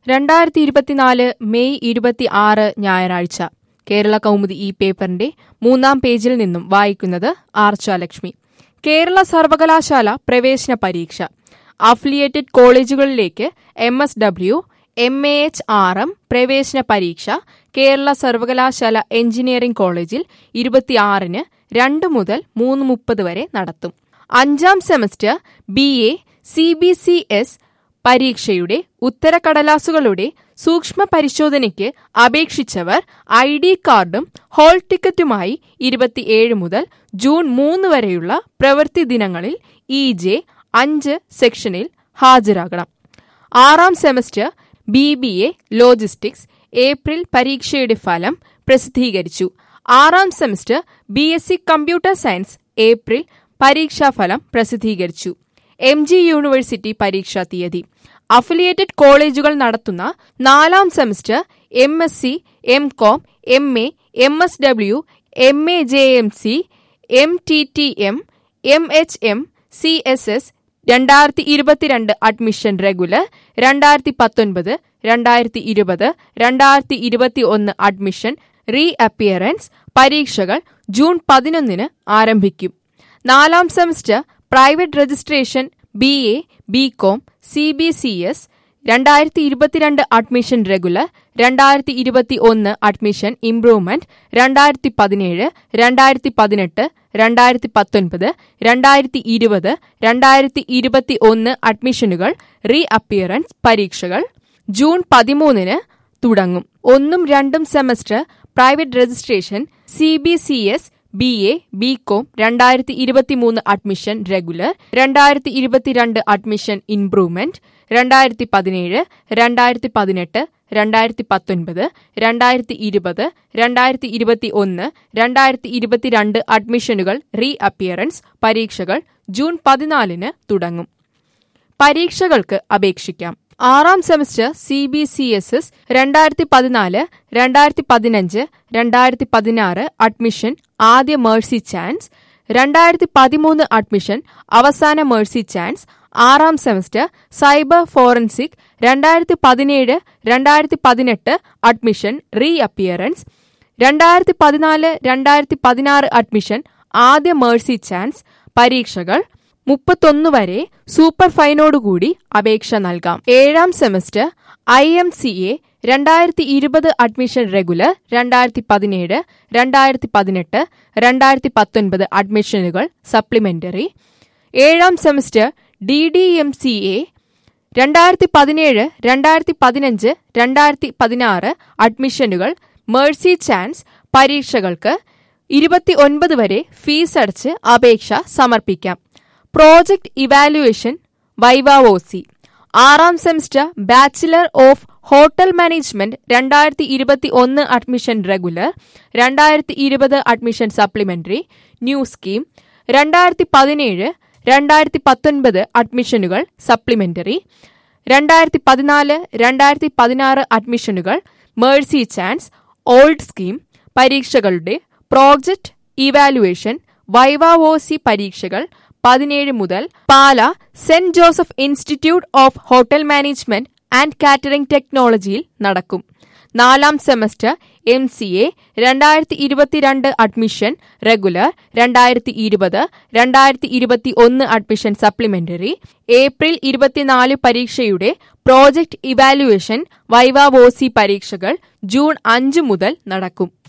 രണ്ടായിരത്തി ഇരുപത്തിനാല് മെയ് ഇരുപത്തി ആറ് ഞായറാഴ്ച കേരള കൗമുദി ഈ പേപ്പറിന്റെ മൂന്നാം പേജിൽ നിന്നും വായിക്കുന്നത് ആർച്ച ലക്ഷ്മി കേരള സർവകലാശാല പ്രവേശന പരീക്ഷ അഫിലിയേറ്റഡ് കോളേജുകളിലേക്ക് M S W M A H R M പ്രവേശന പരീക്ഷ കേരള സർവകലാശാല എഞ്ചിനീയറിംഗ് കോളേജിൽ ഇരുപത്തിയാറിന് രണ്ട് മുതൽ മൂന്ന് മുപ്പത് വരെ നടത്തും അഞ്ചാം semester B A C B C S പരീക്ഷയുടെ ഉത്തരക്കടലാസുകളുടെ സൂക്ഷ്മ പരിശോധനയ്ക്ക് അപേക്ഷിച്ചവർ ഐ ഡി കാർഡും ഹോൾ ടിക്കറ്റുമായി ഇരുപത്തിയേഴ് മുതൽ ജൂൺ മൂന്ന് വരെയുള്ള പ്രവൃത്തി ദിനങ്ങളിൽ ഇ ജെ അഞ്ച് സെക്ഷനിൽ ഹാജരാകണം ആറാം semester B B A logistics April പരീക്ഷയുടെ ഫലം പ്രസിദ്ധീകരിച്ചു ആറാം semester B S C computer science April പരീക്ഷാഫലം പ്രസിദ്ധീകരിച്ചു എം ജി യൂണിവേഴ്സിറ്റി പരീക്ഷാ തീയതി അഫിലിയേറ്റഡ് കോളേജുകൾ നടത്തുന്ന നാലാം semester M S C M com M A M S W M A J M C M T T M M H M C S S രണ്ടായിരത്തി ഇരുപത്തിരണ്ട് admission regular രണ്ടായിരത്തി പത്തൊൻപത് രണ്ടായിരത്തി ഇരുപത് രണ്ടായിരത്തി ഇരുപത്തി ഒന്ന് അഡ്മിഷൻ റീ അപ്പിയറൻസ് പരീക്ഷകൾ ജൂൺ പതിനൊന്നിന് ആരംഭിക്കും നാലാം semester private registration B A B com C B C S രണ്ടായിരത്തി ഇരുപത്തിരണ്ട് അഡ്മിഷൻ റെഗുലർ രണ്ടായിരത്തി ഇരുപത്തി ഒന്ന് അഡ്മിഷൻ ഇംപ്രൂവ്മെന്റ് രണ്ടായിരത്തി പതിനേഴ് രണ്ടായിരത്തി പതിനെട്ട് രണ്ടായിരത്തി പത്തൊൻപത് രണ്ടായിരത്തി ഇരുപത് രണ്ടായിരത്തി ഇരുപത്തി ഒന്ന് അഡ്മിഷനുകൾ റീ അപ്പിയറൻസ് പരീക്ഷകൾ ജൂൺ പതിമൂന്നിന് തുടങ്ങും ഒന്നും രണ്ടും semester private registration C B C S B A B com രണ്ടായിരത്തി ഇരുപത്തിമൂന്ന് അഡ്മിഷൻ റെഗുലർ രണ്ടായിരത്തി ഇരുപത്തിരണ്ട് അഡ്മിഷൻ ഇംപ്രൂവ്മെന്റ് രണ്ടായിരത്തി പതിനേഴ് രണ്ടായിരത്തി പതിനെട്ട് രണ്ടായിരത്തി പത്തൊൻപത് രണ്ടായിരത്തി ഇരുപത് രണ്ടായിരത്തി ഇരുപത്തി ഒന്ന് രണ്ടായിരത്തി ഇരുപത്തിരണ്ട് അഡ്മിഷനുകൾ റീ അപ്പിയറൻസ് പരീക്ഷകൾ ജൂൺ പതിനാലിന് തുടങ്ങും പരീക്ഷകൾക്ക് അപേക്ഷിക്കാം ആറാം semester C B C S S രണ്ടായിരത്തി പതിനാല് രണ്ടായിരത്തി പതിനഞ്ച് രണ്ടായിരത്തി പതിനാറ് അഡ്മിഷൻ ആദ്യ മേഴ്സി ചാൻസ് രണ്ടായിരത്തി പതിമൂന്ന് അഡ്മിഷൻ അവസാന മേഴ്സി ചാൻസ് ആറാം സെമസ്റ്റർ സൈബർ ഫോറൻസിക് രണ്ടായിരത്തി പതിനേഴ് രണ്ടായിരത്തി പതിനെട്ട് അഡ്മിഷൻ റീ അപ്പിയറൻസ് രണ്ടായിരത്തി പതിനാല് രണ്ടായിരത്തി പതിനാറ് അഡ്മിഷൻ ആദ്യ മേഴ്സി ചാൻസ് പരീക്ഷകൾ മുപ്പത്തൊന്ന് വരെ സൂപ്പർ ഫൈനോടുകൂടി അപേക്ഷ നൽകാം ഏഴാം semester I M C A രണ്ടായിരത്തി ഇരുപത് അഡ്മിഷൻ റെഗുലർ രണ്ടായിരത്തി പതിനേഴ് രണ്ടായിരത്തി പതിനെട്ട് രണ്ടായിരത്തി പത്തൊൻപത് അഡ്മിഷനുകൾ സപ്ലിമെന്ററി ഏഴാം semester D D M C A രണ്ടായിരത്തി പതിനേഴ് രണ്ടായിരത്തി പതിനഞ്ച് രണ്ടായിരത്തി പതിനാറ് അഡ്മിഷനുകൾ മേഴ്സി ചാൻസ് പരീക്ഷകൾക്ക് ഇരുപത്തി ഒൻപത് വരെ ഫീസ് അടച്ച് അപേക്ഷ സമർപ്പിക്കാം പ്രോജക്ട് ഇവാലുവേഷൻ വൈവാവോസി ആറാം semester bachelor of hotel management രണ്ടായിരത്തി ഇരുപത്തി ഒന്ന് അഡ്മിഷൻ റെഗുലർ രണ്ടായിരത്തി ഇരുപത് അഡ്മിഷൻ സപ്ലിമെന്ററി ന്യൂ സ്കീം രണ്ടായിരത്തി പതിനേഴ് രണ്ടായിരത്തി പത്തൊൻപത് അഡ്മിഷനുകൾ സപ്ലിമെന്ററി രണ്ടായിരത്തി പതിനാല് രണ്ടായിരത്തി പതിനാറ് അഡ്മിഷനുകൾ മേഴ്സി ചാൻസ് ഓൾഡ് സ്കീം പരീക്ഷകളുടെ പ്രോജക്ട് ഇവാലുവേഷൻ വൈവാവോസി പരീക്ഷകൾ പതിനേഴ് മുതൽ Pala saint Joseph institute of hotel management and catering ടെക്നോളജിയിൽ നടക്കും നാലാം സെമസ്റ്റർ എം സി എ രണ്ടായിരത്തി ഇരുപത്തിരണ്ട് അഡ്മിഷൻ റെഗുലർ രണ്ടായിരത്തി ഇരുപത് രണ്ടായിരത്തി ഇരുപത്തി ഒന്ന് അഡ്മിഷൻ സപ്ലിമെന്ററി ഏപ്രിൽ ഇരുപത്തിനാല് പരീക്ഷയുടെ പ്രോജക്ട് ഇവാലുവേഷൻ വൈവാവോസി പരീക്ഷകൾ ജൂൺ അഞ്ച് മുതൽ നടക്കും